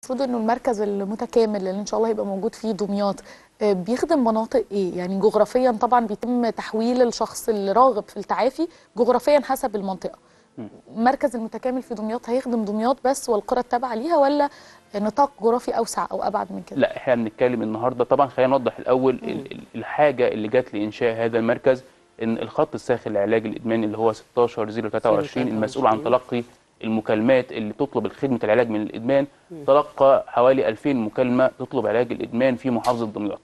المفروض انه المركز المتكامل اللي ان شاء الله هيبقى موجود فيه دمياط آه، بيخدم مناطق ايه يعني جغرافيا طبعا بيتم تحويل الشخص اللي راغب في التعافي جغرافيا حسب المنطقه المركز المتكامل في دمياط هيخدم دمياط بس والقرى التابعه ليها ولا نطاق جغرافي اوسع او ابعد من كده لا احنا بنتكلم النهارده طبعا خلينا نوضح الاول ال- ال- الحاجه اللي جت لانشاء هذا المركز ان الخط الساخن لعلاج الادمان اللي هو 16023 المسؤول عن تلقي المكالمات اللي تطلب خدمه العلاج من الادمان تلقى حوالي 2000 مكالمه تطلب علاج الادمان في محافظه دمياط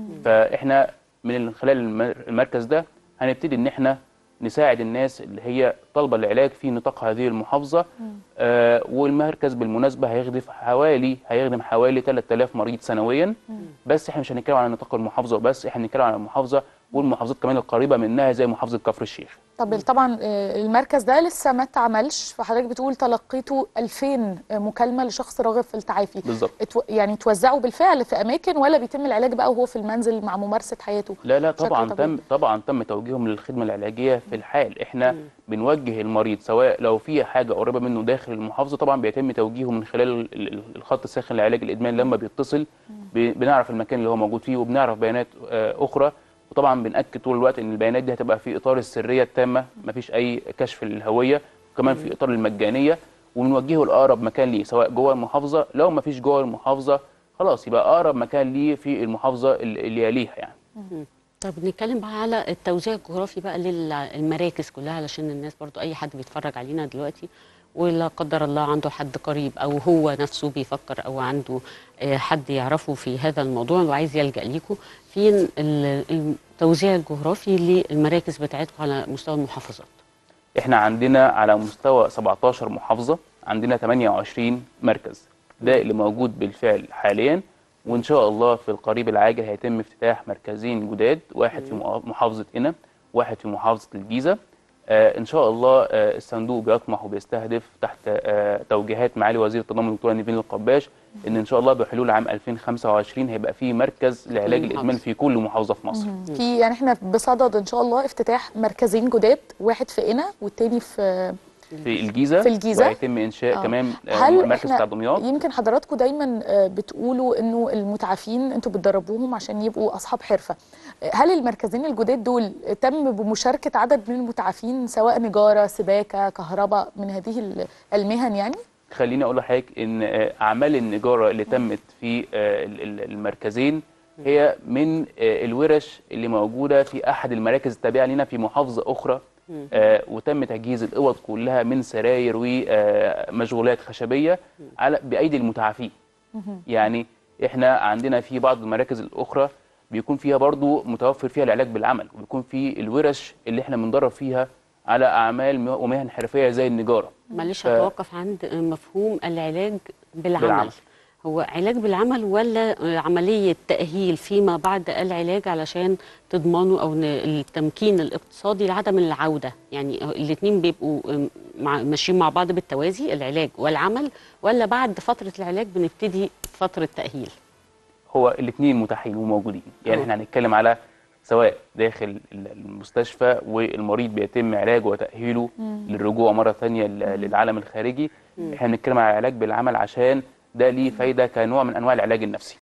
فاحنا من خلال المر- المركز ده هنبتدي ان احنا نساعد الناس اللي هي طالبه العلاج في نطاق هذه المحافظه آه والمركز بالمناسبه هيخدم حوالي هيخدم حوالي 3000 مريض سنويا بس احنا مش هنتكلم على نطاق المحافظه وبس احنا هنتكلم على المحافظه والمحافظات كمان القريبه منها زي محافظه كفر الشيخ طب طبعا آه، المركز ده لسه ما اتعملش فحضرتك بتقول تلقيته 2000 مكالمه لشخص راغب في التعافي بالظبط اتو... يعني توزعوا بالفعل في اماكن ولا بيتم العلاج بقى وهو في المنزل مع ممارسه حياته لا لا بشكل طبعا طبيعي؟ تم طبعا تم توجيههم للخدمه العلاجيه في الحال احنا بنوجه المريض سواء لو في حاجه قريبه منه داخل المحافظه طبعا بيتم توجيهه من خلال ال- ال- الخط الساخن لعلاج الادمان لما بيتصل ب- بنعرف المكان اللي هو موجود فيه وبنعرف بيانات آه، اخرى وطبعا بناكد طول الوقت ان البيانات دي هتبقى في اطار السريه التامه مفيش اي كشف للهويه وكمان في اطار المجانيه وبنوجهه لاقرب مكان ليه سواء جوه المحافظه لو مفيش جوه المحافظه خلاص يبقى اقرب مكان ليه في المحافظه اللي اللي يليها يعني طب نتكلم بقى على التوزيع الجغرافي بقى للمراكز كلها علشان الناس برضو اي حد بيتفرج علينا دلوقتي ولا قدر الله عنده حد قريب او هو نفسه بيفكر او عنده آه، حد يعرفه في هذا الموضوع وعايز يلجأ ليكم فين ال- التوزيع الجغرافي للمراكز بتاعتكم على مستوى المحافظات احنا عندنا على مستوى 17 محافظة عندنا 28 مركز ده اللي موجود بالفعل حاليا وان شاء الله في القريب العاجل هيتم افتتاح مركزين جداد واحد في مؤ- محافظة قنا واحد في محافظة الجيزة آه ان شاء الله آه الصندوق بيطمح وبيستهدف تحت آه توجيهات معالي وزير التضامن الدكتوره نيفين القباش ان ان شاء الله بحلول عام 2025 هيبقى في مركز لعلاج محافظة. الادمان في كل محافظة في مصر في يعني احنا بصدد ان شاء الله افتتاح مركزين جداد واحد في قنا والتاني في في الجيزة في الجيزة. وهيتم انشاء آه. كمان آه، هل مركز احنا بتاع دمياط يمكن حضراتكم دايما آه، بتقولوا انه المتعافين انتوا بتدربوهم عشان يبقوا اصحاب حرفه آه، هل المركزين الجداد دول تم بمشاركه عدد من المتعافين سواء نجاره سباكه كهرباء من هذه ال- المهن يعني خليني اقول لحضرتك ان آه، اعمال النجاره اللي تمت في آه، ال- ال- المركزين هي من آه، الورش اللي موجوده في احد المراكز التابعه لنا في محافظه اخرى آه، وتم تجهيز الاوض كلها من سراير ومشغولات خشبيه على بايدي المتعافين يعني احنا عندنا في بعض المراكز الاخرى بيكون فيها برضو متوفر فيها العلاج بالعمل وبيكون في الورش اللي احنا بندرب فيها على اعمال م- ومهن حرفيه زي النجاره معلش ف- هتوقف عند مفهوم العلاج بالعمل, بالعمل. هو علاج بالعمل ولا عملية تأهيل فيما بعد العلاج علشان تضمنوا أو ن- التمكين الاقتصادي لعدم العودة يعني الاتنين بيبقوا مع ماشيين مع بعض بالتوازي العلاج والعمل ولا بعد فترة العلاج بنبتدي فترة تأهيل هو الاثنين متاحين وموجودين يعني أه. احنا هنتكلم على سواء داخل ال- المستشفى والمريض بيتم علاجه وتأهيله للرجوع مرة ثانية ل- للعالم الخارجي احنا بنتكلم على العلاج بالعمل عشان ده ليه فايدة كنوع من أنواع العلاج النفسي